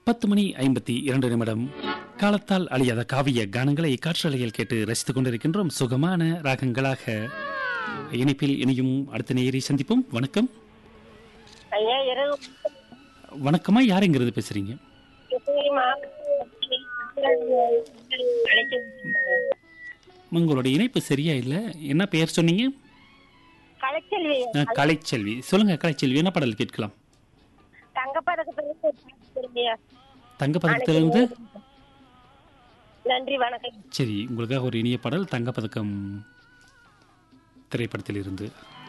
பத்து மணி ஐம்பத்தி இரண்டு நிமிடம் காலத்தால் அழியாத காவிய கானங்களை காற்றலையில் கேட்டு ரசித்துக் கொண்டிருக்கின்றோம் சுகமான ராகங்களாக இணைப்பில் இனியும் அடுத்த நேயரை சந்திப்போம் வணக்கம் ஐயா இரவு வணக்கமா யாருங்கிறது பேசுறீங்க கிருஷ்ணகிரி மாவட்டத்தில் உங்களுடைய இணைப்பு சரியா இல்ல என்ன பெயர் சொன்னீங்க கலைச்செல்வி அஹ், கலைச்செல்வி சொல்லுங்க கலைச்செல்வி என்ன பாடல் கேட்கலாம் தங்கப்பதக்கத்திலிருந்து தங்கப்பதக்கத்திலிருந்து நன்றி வணக்கம் சரி உங்களுக்காக ஒரு இனிய பாடல் தங்கப்பதக்கம் திரைப்படத்தில் இருந்து